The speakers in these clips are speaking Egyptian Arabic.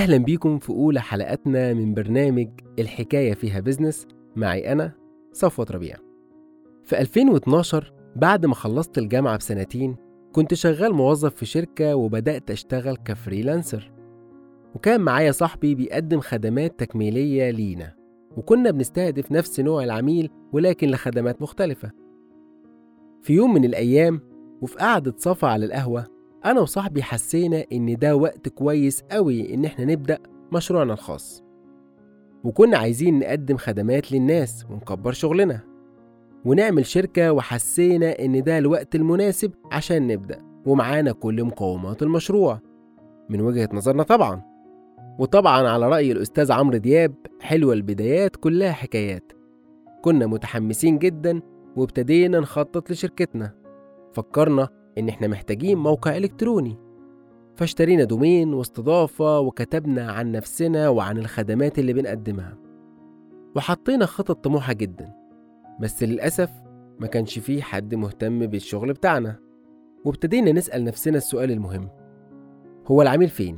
أهلا بيكم في أولى حلقاتنا من برنامج الحكاية فيها بزنس معي أنا صفوة ربيع في 2012 بعد ما خلصت الجامعة بسنتين كنت شغال موظف في شركة وبدأت أشتغل كفريلانسر وكان معايا صاحبي بيقدم خدمات تكميلية لينا وكنا بنستهدف نفس نوع العميل ولكن لخدمات مختلفة في يوم من الأيام وفي قعدة صفا على القهوة أنا وصاحبي حسينا إن ده وقت كويس قوي إن إحنا نبدأ مشروعنا الخاص وكنا عايزين نقدم خدمات للناس ونكبر شغلنا ونعمل شركة وحسينا إن ده الوقت المناسب عشان نبدأ ومعانا كل مقومات المشروع من وجهة نظرنا طبعا وطبعا على رأي الأستاذ عمرو دياب حلوة البدايات كلها حكايات كنا متحمسين جدا وابتدينا نخطط لشركتنا فكرنا إن إحنا محتاجين موقع إلكتروني فاشترينا دومين واستضافة وكتبنا عن نفسنا وعن الخدمات اللي بنقدمها وحطينا خطط طموحة جدا بس للأسف ما كانش فيه حد مهتم بالشغل بتاعنا وابتدينا نسأل نفسنا السؤال المهم هو العميل فين؟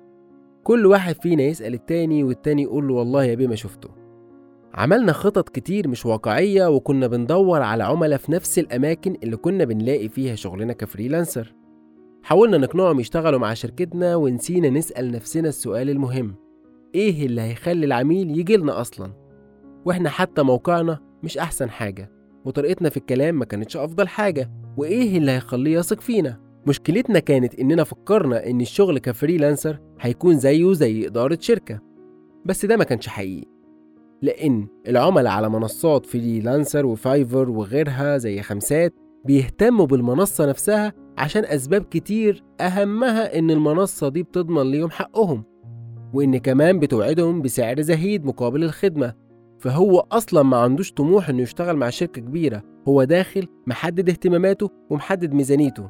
كل واحد فينا يسأل التاني والتاني يقول له والله يا بيه ما شفته عملنا خطط كتير مش واقعية وكنا بندور على عملاء في نفس الأماكن اللي كنا بنلاقي فيها شغلنا كفريلانسر حاولنا نقنعهم يشتغلوا مع شركتنا ونسينا نسأل نفسنا السؤال المهم إيه اللي هيخلي العميل يجيلنا أصلا وإحنا حتى موقعنا مش أحسن حاجة وطريقتنا في الكلام ما كانتش أفضل حاجة وإيه اللي هيخليه يثق فينا مشكلتنا كانت إننا فكرنا إن الشغل كفريلانسر هيكون زيه زي إدارة شركة بس ده ما كانش حقيقي لأن العملاء على منصات فريلانسر وفايفر وغيرها زي خمسات بيهتموا بالمنصة نفسها عشان أسباب كتير أهمها إن المنصة دي بتضمن ليهم حقهم وإن كمان بتوعدهم بسعر زهيد مقابل الخدمة فهو أصلا ما عندوش طموح إنه يشتغل مع شركة كبيرة هو داخل محدد اهتماماته ومحدد ميزانيته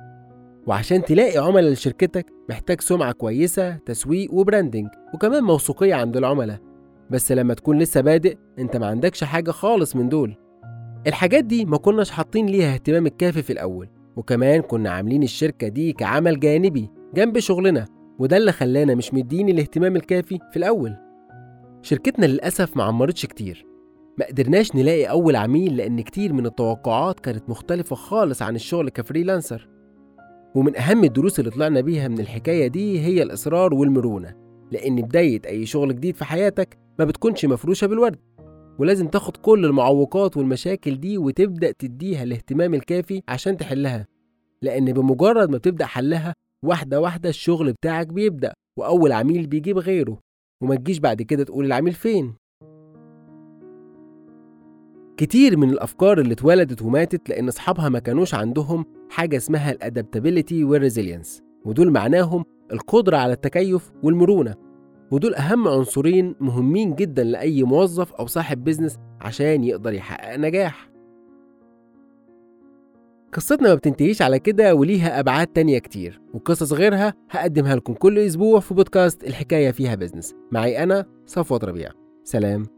وعشان تلاقي عملاء لشركتك محتاج سمعة كويسة تسويق وبراندنج وكمان موثوقية عند العملاء بس لما تكون لسه بادئ انت ما عندكش حاجة خالص من دول الحاجات دي ما كناش حاطين ليها اهتمام الكافي في الأول وكمان كنا عاملين الشركة دي كعمل جانبي جنب شغلنا وده اللي خلانا مش مدين الاهتمام الكافي في الأول شركتنا للأسف ما عمرتش كتير ما قدرناش نلاقي أول عميل لأن كتير من التوقعات كانت مختلفة خالص عن الشغل كفريلانسر ومن أهم الدروس اللي طلعنا بيها من الحكاية دي هي الإصرار والمرونة لأن بداية أي شغل جديد في حياتك ما بتكونش مفروشة بالورد ولازم تاخد كل المعوقات والمشاكل دي وتبدأ تديها الاهتمام الكافي عشان تحلها لأن بمجرد ما بتبدأ حلها واحدة واحدة الشغل بتاعك بيبدأ وأول عميل بيجيب غيره وما تجيش بعد كده تقول العميل فين كتير من الأفكار اللي اتولدت وماتت لأن أصحابها ما كانوش عندهم حاجة اسمها الأدابتابيليتي والريزيلينس ودول معناهم القدرة على التكيف والمرونة ودول أهم عنصرين مهمين جدا لأي موظف أو صاحب بيزنس عشان يقدر يحقق نجاح قصتنا ما بتنتهيش على كده وليها أبعاد تانية كتير وقصص غيرها هقدمها لكم كل أسبوع في بودكاست الحكاية فيها بيزنس معي أنا صفوة ربيع سلام